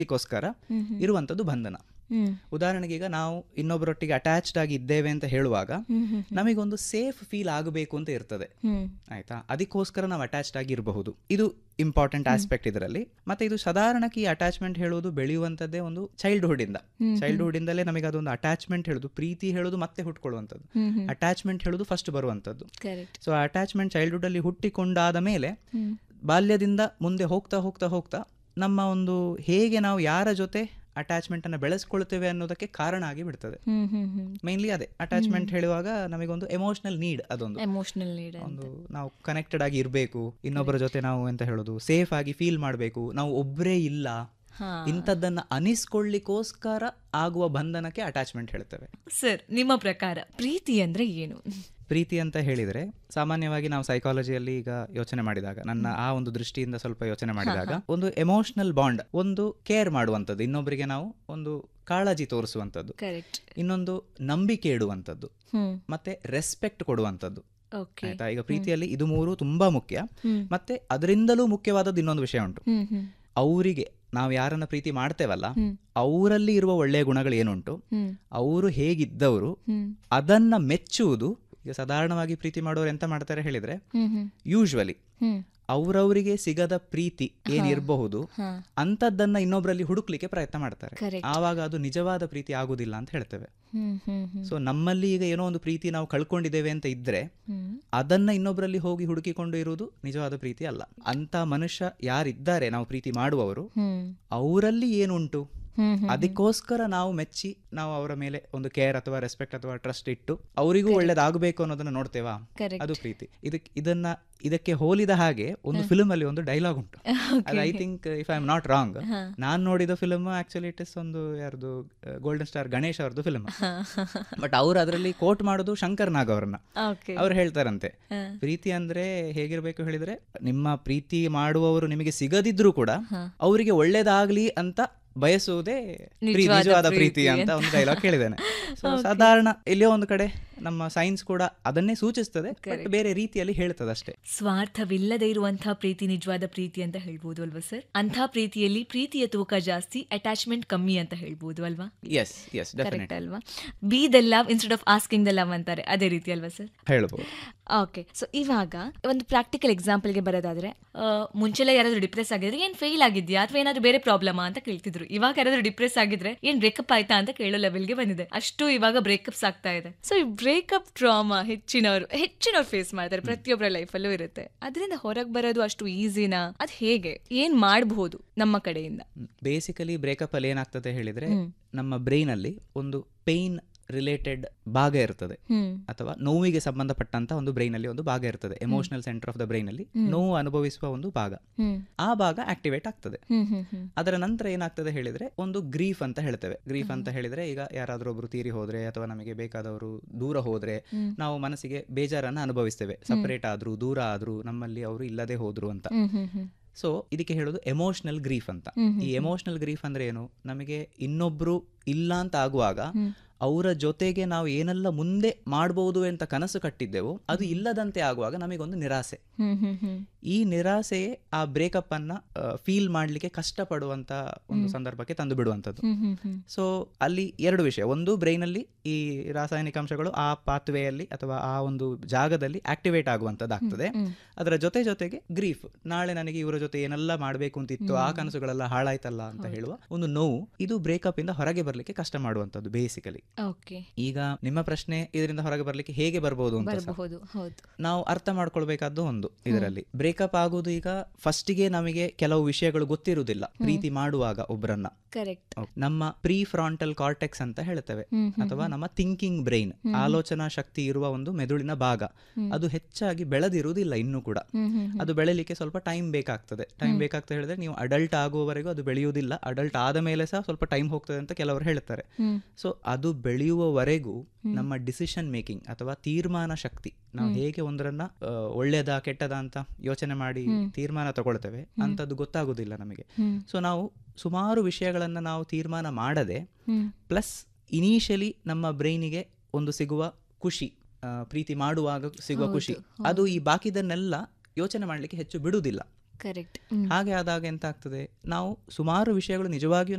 ಅದಕ್ಕೋಸ್ಕರ ಇರುವಂಥದ್ದು ಬಂಧನ ಹ್ಮ್ ಉದಾಹರಣೆಗೆ ಈಗ ನಾವು ಇನ್ನೊಬ್ಬರೊಟ್ಟಿಗೆ ಅಟ್ಯಾಚ್ಡ್ ಆಗಿ ಇದ್ದೇವೆ ಅಂತ ಹೇಳುವಾಗ ಹ್ಮ್ ಹ್ಮ್ ನಮಗೊಂದು ಸೇಫ್ ಫೀಲ್ ಆಗಬೇಕು ಅಂತ ಇರ್ತದೆ ಹ್ಮ್ ಆಯ್ತಾ ಅದಕ್ಕೋಸ್ಕರ ನಾವು ಅಟ್ಯಾಚ್ಡ್ ಆಗಿರಬಹುದು ಇದು ಇಂಪಾರ್ಟೆಂಟ್ ಆಸ್ಪೆಕ್ಟ್ ಇದರಲ್ಲಿ ಮತ್ತೆ ಇದು ಸಾಧಾರಣಕ್ಕೆ ಈ ಅಟ್ಯಾಚ್ಮೆಂಟ್ ಹೇಳುವುದು ಬೆಳೆಯುವಂಥದ್ದೇ ಒಂದು ಚೈಲ್ಡ್ಹುಡ್ ಇಂದ ಚೈಲ್ಡ್ಹುಡ್ ಇಂದಲೇ ನಮಗೆ ಅದೊಂದು ಅಟ್ಯಾಚ್ಮೆಂಟ್ ಹೇಳುದು ಪ್ರೀತಿ ಹೇಳುದು ಮತ್ತೆ ಹುಟ್ಕೊಳ್ಳುವಂಥದ್ದು ಹ್ಮ್ ಹ್ಮ್ ಅಟ್ಯಾಚ್ಮೆಂಟ್ ಹೇಳುದು ಫಸ್ಟ್ ಬರುವಂಥದ್ದು ಕರೆಕ್ಟ್ ಸೊ ಅಟ್ಯಾಚ್ಮೆಂಟ್ ಚೈಲ್ಡ್ಹುಡ್ ಅಲ್ಲಿ ಹುಟ್ಟಿಕೊಂಡಾದ ಮೇಲೆ ಹ್ಮ್ ಬಾಲ್ಯದಿಂದ ಮುಂದೆ ಹೋಗ್ತಾ ಹೋಗ್ತಾ ಹೋಗ್ತಾ ನಮ್ಮ ಒಂದು ಹೇಗೆ ನಾವು ಯಾರ ಜೊತೆ ಅಟ್ಯಾಚ್ಮೆಂಟ್ ಅನ್ನು ಬೆಳೆಸ್ಕೊಳ್ತೇವೆ ಅನ್ನೋದಕ್ಕೆ ಕಾರಣ ಆಗಿ ಬಿಡ್ತದೆ ಹ್ಮ್ ಹ್ಮ್ ಹ್ಮ್ ಮೈನ್ಲಿ ಅದೇ ಅಟ್ಯಾಚ್ಮೆಂಟ್ ಹೇಳುವಾಗ ನಮಗೊಂದು ಎಮೋಷನಲ್ ನೀಡ್ ಅದೊಂದು ಎಮೋಷನಲ್ ನೀಡ್ ಒಂದು ನಾವು ಕನೆಕ್ಟೆಡ್ ಆಗಿ ಇರಬೇಕು ಇನ್ನೊಬ್ಬರ ಜೊತೆ ನಾವು ಎಂತ ಹೇಳೋದು ಸೇಫ್ ಆಗಿ ಫೀಲ್ ಮಾಡಬೇಕು ನಾವು ಒಬ್ಬರೇ ಇಲ್ಲ ಹಾ ಇಂಥದ್ದನ್ನ ಅನಿಸ್ಕೊಳ್ಳಿಕ್ಕೋಸ್ಕರ ಆಗುವ ಬಂಧನಕ್ಕೆ ಅಟ್ಯಾಚ್ಮೆಂಟ್ ಹೇಳ್ತೇವೆ ಸರ್ ನಿಮ್ಮ ಪ್ರಕಾರ ಪ್ರೀತಿ ಅಂದ್ರೆ ಏನು ಪ್ರೀತಿ ಅಂತ ಹೇಳಿದ್ರೆ ಸಾಮಾನ್ಯವಾಗಿ ನಾವು ಸೈಕಾಲಜಿಯಲ್ಲಿ ಈಗ ಯೋಚನೆ ಮಾಡಿದಾಗ ನನ್ನ ಆ ಒಂದು ದೃಷ್ಟಿಯಿಂದ ಸ್ವಲ್ಪ ಯೋಚನೆ ಮಾಡಿದಾಗ ಒಂದು ಎಮೋಷನಲ್ ಬಾಂಡ್ ಒಂದು ಕೇರ್ ಮಾಡುವಂಥದ್ದು ಇನ್ನೊಬ್ಬರಿಗೆ ನಾವು ಒಂದು ಕಾಳಜಿ ತೋರಿಸುವಂಥದ್ದು ಕರೆಕ್ಟ್ ಇನ್ನೊಂದು ನಂಬಿಕೆ ಇಡುವಂಥದ್ದು ಹ್ಮ್ ಮತ್ತೆ ರೆಸ್ಪೆಕ್ಟ್ ಕೊಡುವಂಥದ್ದು ಓಕೆ ಆಯ್ತಾ ಈಗ ಪ್ರೀತಿಯಲ್ಲಿ ಇದು ಮೂರು ತುಂಬಾ ಮುಖ್ಯ ಹ್ಮ್ ಮತ್ತೆ ಅದರಿಂದಲೂ ಮುಖ್ಯವಾದದ್ದು ಇನ್ನೊಂದು ವಿಷಯ ಉಂಟು ಹ್ಮ್ ಹ್ಮ್ ಅವರಿಗೆ ನಾವು ಯಾರನ್ನ ಪ್ರೀತಿ ಮಾಡ್ತೇವಲ್ಲ ಹ್ಮ್ ಅವರಲ್ಲಿ ಇರುವ ಒಳ್ಳೆಯ ಗುಣಗಳು ಏನುಂಟು ಹ್ಮ್ ಅವರು ಹೇಗಿದ್ದವರು ಹ್ಮ್ ಅದನ್ನ ಮೆಚ್ಚುವುದು ಈಗ ಸಾಧಾರಣವಾಗಿ ಪ್ರೀತಿ ಮಾಡೋರು ಎಂತ ಮಾಡ್ತಾರೆ ಹೇಳಿದ್ರೆ ಹ್ಮ್ ಹ್ಮ್ ಯೂಶ್ವಲಿ ಹ್ಮ್ ಅವರವರಿಗೆ ಸಿಗದ ಪ್ರೀತಿ ಏನಿರಬಹುದು ಹಾ ಅಂತದ್ದನ್ನ ಇನ್ನೊಬ್ಬರಲ್ಲಿ ಹುಡುಕ್ಲಿಕ್ಕೆ ಪ್ರಯತ್ನ ಮಾಡ್ತಾರೆ Correct. ಆವಾಗ ಅದು ನಿಜವಾದ ಪ್ರೀತಿ ಆಗುದಿಲ್ಲ ಅಂತ ಹೇಳ್ತೇವೆ ಹ್ಮ್ ಹ್ಮ್ ಹ್ಮ್ ಸೊ ನಮ್ಮಲ್ಲಿ ಈಗ ಏನೋ ಒಂದು ಪ್ರೀತಿ ನಾವು ಕಳ್ಕೊಂಡಿದ್ದೇವೆ ಅಂತ ಇದ್ರೆ ಹ್ಮ್ ಅದನ್ನ ಇನ್ನೊಬ್ಬರಲ್ಲಿ ಹೋಗಿ ಹುಡುಕಿಕೊಂಡು ಇರುವುದು ನಿಜವಾದ ಪ್ರೀತಿ ಅಲ್ಲ ಅಂತ ಮನುಷ್ಯ ಯಾರಿದ್ದಾರೆ ನಾವು ಪ್ರೀತಿ ಮಾಡುವವರು ಹ್ಮ್ ಅವರಲ್ಲಿ ಏನುಂಟು ಹ್ಮ್ ಹ್ಮ್ ಅದಕ್ಕೋಸ್ಕರ ನಾವು ಮೆಚ್ಚಿ ನಾವು ಅವರ ಮೇಲೆ ಒಂದು ಕೇರ್ ಅಥವಾ ರೆಸ್ಪೆಕ್ಟ್ ಅಥವಾ ಟ್ರಸ್ಟ್ ಇಟ್ಟು ಅವರಿಗೂ ಒಳ್ಳೇದಾಗಬೇಕು ಅನ್ನೋದನ್ನ ನೋಡ್ತೇವಾ ಕರೆಕ್ಟ್ ಅದು ಪ್ರೀತಿ ಇದಕ್ಕೆ ಇದನ್ನ ಇದಕ್ಕೆ ಹೋಲಿದ ಹಾಗೆ ಒಂದು ಫಿಲ್ಮ್ ಅಲ್ಲಿ ಒಂದು ಡೈಲಾಗ್ ಉಂಟು ಅದು I think if I am not wrong ನಾನ್ ನೋಡಿದ ಫಿಲ್ಮ್ ಆಕ್ಚುಲಿ ಇಟ್ ಇಸ್ ಒಂದು ಯಾರ್ದು ಗೋಲ್ಡನ್ ಸ್ಟಾರ್ ಗಣೇಶ್ ಅವ್ರದ್ದು ಫಿಲ್ಮ್ ಬಟ್ ಅವ್ರು ಅದರಲ್ಲಿ ಕೋಟ್ ಮಾಡೋದು ಶಂಕರ್ ನಾಗ್ ಅವ್ರನ್ನ ಓಕೆ ಅವ್ರು ಹೇಳ್ತಾರಂತೆ ಹಾ. ಪ್ರೀತಿ ಅಂದ್ರೆ ಹೇಗಿರ್ಬೇಕು ಹೇಳಿದ್ರೆ ನಿಮ್ಮ ಪ್ರೀತಿ ಮಾಡುವವರು ನಿಮಗೆ ಸಿಗದಿದ್ರು ಕೂಡ ಅವರಿಗೆ ಒಳ್ಳೇದಾಗ್ಲಿ ಅಂತ ಬಯಸುವುದೇ ಪ್ರೀ- ನಿಜವಾದ ನಿಜವಾದ ಪ್ರೀತಿ ಪ್ರೀತಿ ಅಂತ ಒಂದು ಡೈಲಾಗ್ ಕೇಳಿದ್ದೇನೆ ಸೊ ಸಾಧಾರಣ ಎಲ್ಲಿಯೋ ಒಂದು ಕಡೆ ನಮ್ಮ ಸೈನ್ಸ್ ಕೂಡ ಅದನ್ನೇ ಸೂಚಿಸ್ತದೆ ಬಟ್ ಬೇರೆ ರೀತಿಯಲ್ಲಿ ಹೇಳ್ತದೆ ಅಷ್ಟೇ ಸ್ವಾರ್ಥವಿಲ್ಲದೆ ಇರುವಂತಹ ಪ್ರೀತಿ ನಿಜವಾದ ಪ್ರೀತಿ ಅಂತ ಹೇಳ್ಬೋದು ಅಲ್ವಾ ಸರ್ ಅಂಥ ಪ್ರೀತಿಯಲ್ಲಿ ಪ್ರೀತಿಯ ತೂಕ ಜಾಸ್ತಿ ಅಟ್ಯಾಚ್ಮೆಂಟ್ ಕಮ್ಮಿ ಅಂತ ಹೇಳ್ಬೋದು ಅಲ್ವಾ ಎಸ್ ಎಸ್ ಡೆಫಿನೆಟ್ ಕರೆಕ್ಟ್ ಅಲ್ವಾ be the love instead of asking the love ಅಂತಾರೆ ಅದೇ ರೀತಿ ಅಲ್ವಾ ಸರ್ ಹೇಳ್ಬೋದು ಓಕೆ ಸೊ ಇವಾಗ ಒಂದು ಪ್ರಾಕ್ಟಿಕಲ್ ಎಕ್ಸಾಂಪಲ್ಗೆ ಬರೋದಾದ್ರೆ ಆ, ಮುಂಚೆಲ್ಲ ಯಾರಾದ್ರೂ ಡಿಪ್ರೆಸ್ ಆಗಿದ್ರೆ ಏನ್ ಫೇಲ್ ಆಗಿದ್ಯಾ ಅಥವಾ ಏನಾದ್ರೂ ಬೇರೆ ಪ್ರಾಬ್ಲಮಾ ಅಂತ ಕೇಳ್ತಿದ್ರು ಇವಾಗ ಯಾರಾದ್ರೂ ಡಿಪ್ರೆಸ್ ಆಗಿದ್ರೆ ಏನ್ ಬ್ರೇಕಪ್ ಆಯ್ತಾ ಅಂತ ಕೇಳೋ ಲೆವೆಲ್ಗೆ ಬಂದಿದೆ ಅಷ್ಟು ಇವಾಗ ಬ್ರೇಕಪ್ಸ್ ಆಗ್ತಾ ಇದೆ ಸೊ ಈ ಬ್ರೇಕಪ್ ಡ್ರಾಮಾ ಹೆಚ್ಚಿನವರು ಹೆಚ್ಚಿನವ್ರು ಫೇಸ್ ಮಾಡ್ತಾರೆ ಪ್ರತಿಯೊಬ್ಬರ ಲೈಫಲ್ಲೂ ಇರುತ್ತೆ ಅದರಿಂದ ಹೊರಗೆ ಬರೋದು ಅಷ್ಟು ಈಸಿನಾ ಅದ್ ಹೇಗೆ ಏನ್ ಮಾಡಬಹುದು ನಮ್ಮ ಕಡೆಯಿಂದ ಬೇಸಿಕಲಿ ಬ್ರೇಕಪ್ ಅಲ್ಲಿ ಏನಾಗ್ತದೆ ಹೇಳಿದ್ರೆ ನಮ್ಮ ಬ್ರೈನ್ ಅಲ್ಲಿ ಒಂದು ಪೇನ್ ರಿಲೇಟೆಡ್ ಭಾಗ ಇರ್ತದೆ ಹ್ಮ್ ಅಥವಾ ನೋವಿಗೆ ಸಂಬಂಧಪಟ್ಟಂತ ಒಂದು ಬ್ರೈನ್ ಅಲ್ಲಿ ಒಂದು ಭಾಗ ಇರ್ತದೆ emotional centre of the brain ಅಲ್ಲಿ ನೋವು ಅನುಭವಿಸುವ ಒಂದು ಭಾಗ ಹ್ಮ್ ಆ ಭಾಗ ಆಕ್ಟಿವೇಟ್ ಆಗ್ತದೆ ಹ್ಮ್ ಹ್ಮ್ ಹ್ಮ್ ಅದರ ನಂತರ ಏನಾಗ್ತದೆ ಹೇಳಿದ್ರೆ ಒಂದು ಗ್ರೀಫ್ ಅಂತ ಹೇಳ್ತೇವೆ ಗ್ರೀಫ್ ಅಂತ ಹೇಳಿದ್ರೆ ಈಗ ಯಾರಾದ್ರೂ ಒಬ್ರು ತೀರಿ ಹೋದ್ರೆ ಅಥವಾ ನಮಗೆ ಬೇಕಾದವರು ದೂರ ಹೋದ್ರೆ ನಾವು ಮನಸ್ಸಿಗೆ ಬೇಜಾರನ್ನ ಅನುಭವಿಸ್ತೇವೆ ಸಪರೇಟ್ ಆದ್ರು ದೂರ ಆದ್ರು ನಮ್ಮಲ್ಲಿ ಅವರು ಇಲ್ಲದೆ ಹೋದ್ರು ಅಂತ ಹ್ಮ್ ಹ್ಮ್ ಹ್ಮ್ ಸೊ ಇದಕ್ಕೆ ಹೇಳೋದು ಎಮೋಷನಲ್ ಗ್ರೀಫ್ ಅಂತ ಈ ಎಮೋಷನಲ್ ಗ್ರೀಫ್ ಅಂದ್ರೆ ಏನು ನಮಗೆ ಇನ್ನೊಬ್ರು ಇಲ್ಲ ಅಂತ ಆಗುವಾಗ ಅವರ ಜೊತೆಗೆ ನಾವು ಏನೆಲ್ಲ ಮುಂದೆ ಮಾಡಬಹುದು ಅಂತ ಕನಸು ಕಟ್ಟಿದ್ದೆವು ಅದು ಇಲ್ಲದಂತೆ ಆಗುವಾಗ ನಮಗೊಂದು ನಿರಾಸೆ ಹ್ಮ್ ಹ್ಮ್ ಹ್ಮ್ ಈ ನಿರಾಸೆಯೇ ಆ ಬ್ರೇಕಪ್ ಅನ್ನ ಫೀಲ್ ಮಾಡ್ಲಿಕ್ಕೆ ಕಷ್ಟಪಡುವಂತ ಒಂದು ಸಂದರ್ಭಕ್ಕೆ ತಂದು ಬಿಡುವಂಥದ್ದು ಹ್ಮ್ ಹ್ಮ್ ಹ್ಮ್ ಸೊ ಅಲ್ಲಿ ಎರಡು ವಿಷಯ ಒಂದು ಬ್ರೈನ್ ಅಲ್ಲಿ ಈ ರಾಸಾಯನಿಕ ಅಂಶಗಳು ಆ ಪಾತ್ವೆಯಲ್ಲಿ ಅಥವಾ ಆ ಒಂದು ಜಾಗದಲ್ಲಿ ಆಕ್ಟಿವೇಟ್ ಆಗುವಂತದ್ದಾಗ್ತದೆ ಅದರ ಜೊತೆ ಜೊತೆಗೆ ಗ್ರೀಫ್ ನಾಳೆ ನನಗೆ ಇವರ ಜೊತೆ ಏನೆಲ್ಲ ಮಾಡಬೇಕು ಅಂತಿತ್ತು ಆ ಕನಸುಗಳೆಲ್ಲ ಹಾಳಾಯ್ತಲ್ಲ ಅಂತ ಹೇಳುವ ಒಂದು ನೋವು ಇದು ಬ್ರೇಕಪ್ ಇಂದ ಹೊರಗೆ ಬರ್ಲಿಕ್ಕೆ ಕಷ್ಟ ಮಾಡುವಂತದ್ದು ಬೇಸಿಕಲಿ ಓಕೆ ಈಗ ನಿಮ್ಮ ಪ್ರಶ್ನೆ ಇದರಿಂದ ಹೊರಗೆ ಬರ್ಲಿಕ್ಕೆ ಹೇಗೆ ಬರ್ಬೋದು ಅಂತ ಸಹ. ಬರಬಹುದು ಹೌದು ನಾವು ಅರ್ಥ ಮಾಡ್ಕೊಳ್ಬೇಕಾದ್ದು ಒಂದು ಇದರಲ್ಲಿ ಬ್ರೇಕಪ್ ಆಗುವುದು ಈಗ ಫಸ್ಟಿಗೆ ನಮಗೆ ಕೆಲವು ವಿಷಯಗಳು ಗೊತ್ತಿರುವುದಿಲ್ಲ ಪ್ರೀತಿ ಮಾಡುವಾಗ ಒಬ್ಬರನ್ನ ಕರೆಕ್ಟ್ ನಮ್ಮ ಪ್ರೀ ಫ್ರಾಂಟಲ್ ಕಾರ್ಟೆಕ್ಸ್ ಅಂತ ಹೇಳ್ತೇವೆ ಅಥವಾ ನಮ್ಮ ಥಿಂಕಿಂಗ್ ಬ್ರೈನ್ ಆಲೋಚನಾ ಶಕ್ತಿ ಇರುವ ಒಂದು ಮೆದುಳಿನ ಭಾಗ ಅದು ಹೆಚ್ಚಾಗಿ ಬೆಳೆದಿರುವುದಿಲ್ಲ ಇನ್ನೂ ಕೂಡ ಅದು ಬೆಳೆಯಲಿಕ್ಕೆ ಸ್ವಲ್ಪ ಟೈಮ್ ಬೇಕಾಗ್ತದೆ ಟೈಮ್ ಬೇಕಾಗ್ತದೆ ಹೇಳಿದ್ರೆ ನೀವು ಅಡಲ್ಟ್ ಆಗುವವರೆಗೂ ಅದು ಬೆಳೆಯುವುದಿಲ್ಲ ಅಡಲ್ಟ್ ಆದ ಮೇಲೆ ಸಹ ಸ್ವಲ್ಪ ಟೈಮ್ ಹೋಗ್ತದೆ ಅಂತ ಕೆಲವರು ಹೇಳ್ತಾರೆ ಸೊ ಅದು ಬೆಳೆಯುವವರೆಗೂ ನಮ್ಮ ಡಿಸಿಷನ್ ಮೇಕಿಂಗ್ ಅಥವಾ ತೀರ್ಮಾನ ಶಕ್ತಿ ನಾವು ಹೇಗೆ ಒಂದರನ್ನ ಆ, ಒಳ್ಳೆಯದಾ ಕೆಟ್ಟದಾ ಅಂತ ಯೋಚನೆ ಮಾಡಿ ತೀರ್ಮಾನ ತಗೊಳ್ತೇವೆ ಅಂತದ್ದು ಗೊತ್ತಾಗುದಿಲ್ಲ ನಮಗೆ ಸೊ ನಾವು ಸುಮಾರು ವಿಷಯಗಳನ್ನ ನಾವು ತೀರ್ಮಾನ ಮಾಡದೆ ಪ್ಲಸ್ ಇನಿಷಿಯಲಿ ನಮ್ಮ ಬ್ರೈನಿಗೆ ಒಂದು ಸಿಗುವ ಖುಷಿ ಆ, ಪ್ರೀತಿ ಮಾಡುವಾಗ ಸಿಗುವ ಖುಷಿ ಅದು ಈ ಬಾಕಿದನ್ನೆಲ್ಲ ಯೋಚನೆ ಮಾಡಲಿಕ್ಕೆ ಹೆಚ್ಚು ಬಿಡುವುದಿಲ್ಲ ಕರೆಕ್ಟ್ ಹಾಗೆ ಆದಾಗ ಎಂತ ಆಗ್ತದೆ ನಾವು ಸುಮಾರು ವಿಷಯಗಳು ನಿಜವಾಗಿಯೂ